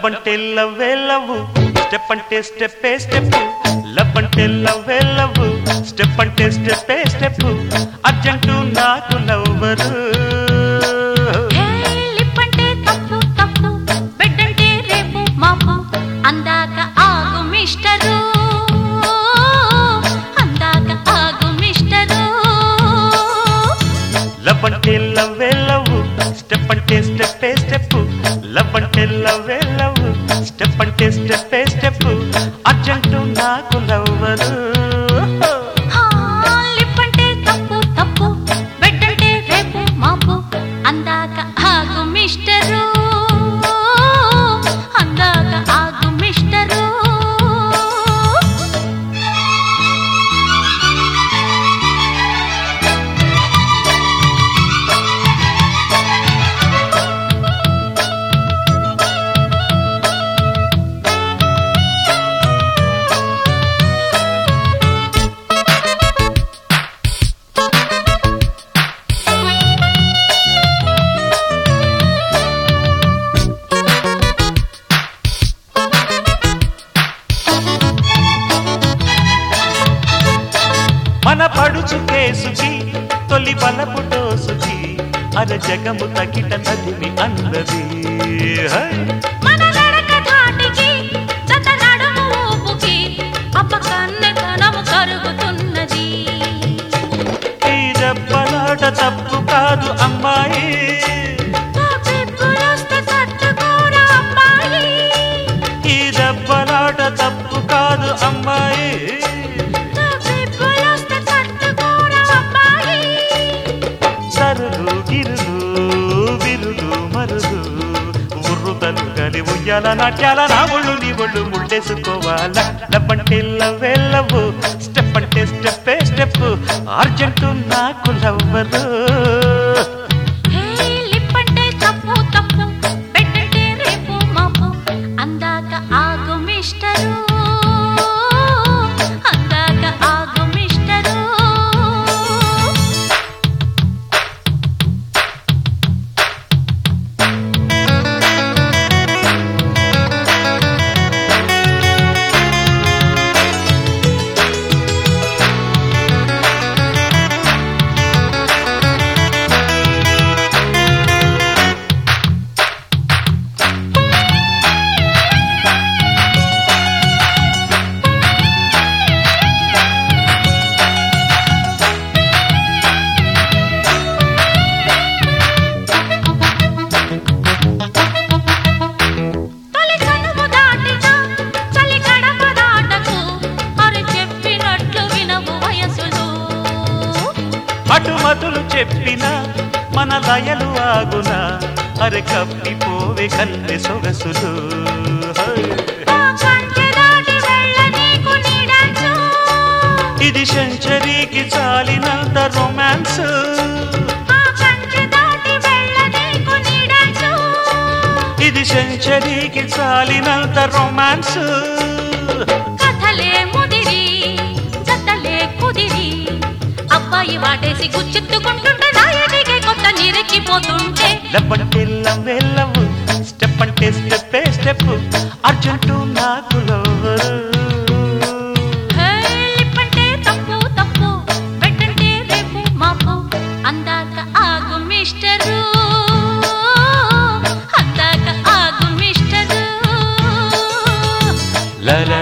Love అంటే లవ్వే love step అంటే స్టెప్పే స్టెప్ లవ్ అంటే లవ్వే లవ్ స్టెప్ అంటే స్టెప్పే స్టెప్ అర్జెంటు నాకు లవ్వరు హే, లిప్పంటే తప్పు తప్పు బెడ్డంటే రేపు మాపు అందాక ఆగు మిస్టరు అందాక ఆగు మిస్టరు లవ్ అంటే లవ్వే లవ్ స్టెప్ అంటే స్టెప్పే స్టెప్ లవ్ అంటే లవ్వే లవ్ స్టెప్ అంటే స్టెప్పే స్టెప్ అర్జెంటు నాకు లవ్వరు హా, లిప్పంటే తప్పు తప్పు బెడ్డంటే రేపు మాపు అందాక ఆగు మిస్టరు అందాక ఆగు మిస్టరు మన పడుచు కేసుకి తొలి బలపు డోసుకి అర జగము తగిట తదిమి అన్నది హై! మన నడక ధాటికి జత నడుము ఊపుకి అప్పకన్నెతనము కరుగుతున్నది ఈ దెబ్బలాట తప్పు కాదు అమ్మాయి నా పిప్పులొస్తే తట్టుకోరా అమ్మాయి ఈ దెబ్బలాట తప్పు కాదు అమ్మాయి నా పిప్పులొస్తే తట్టుకోరా అమ్మాయి సరులు గిరులు విరులు మరులు ఉర్రుతలు గలి ఉయ్యాల నాట్యాల నా ఒళ్ళు నీ ఒళ్ళు ముళ్ళేసుకోవాల లవ్వంటే లవ్వే లవ్ స్టెప్ అంటే స్టెప్పే స్టెప్ అర్జెంటు నాకు లవ్వరు హే లిప్పంటే తప్పు తప్పు బెడ్డంటే రేపు మాపు అందాక ఆగు మిస్టరు అందాక ఆగు మిస్టరు తొలి చనువు దాటిన చలి గడప దాటకు అరి చెప్పినట్లు వినవు వయసులు అటుమతులు చెప్పిన మన లయలు ఆగున అరె కప్పిపోవే కన్నె సొగసులు హై! ఆ కంచె దాటి వెళ్ళ నీకు నీడాచు ఇది సెంచరీకి చాలినంత రొమాన్స్ ఆ కంచె దాటి వెళ్ళ నీకు నీడాచు ఇది సెంచరీకి చాలినంత రొమాన్స్ కథలే ముదిరి జతలే కుదిరి అబ్బాయి వాటేసి గుచ్చెత్తుకుంటుంటే నాయటికి కొత్త నీరెక్కిపోతుంటే లవ్వంటే లవ్వే లవ్ స్టెప్ అంటే స్టెప్పే స్టెప్ అర్జెంటు నాకు లవ్వరు హే, లిప్పంటే తప్పు తప్పు బెడ్డంటే రేపు మాపు అందాక ఆగు మిస్టరు అందాక ఆగు మిస్టరు ల ల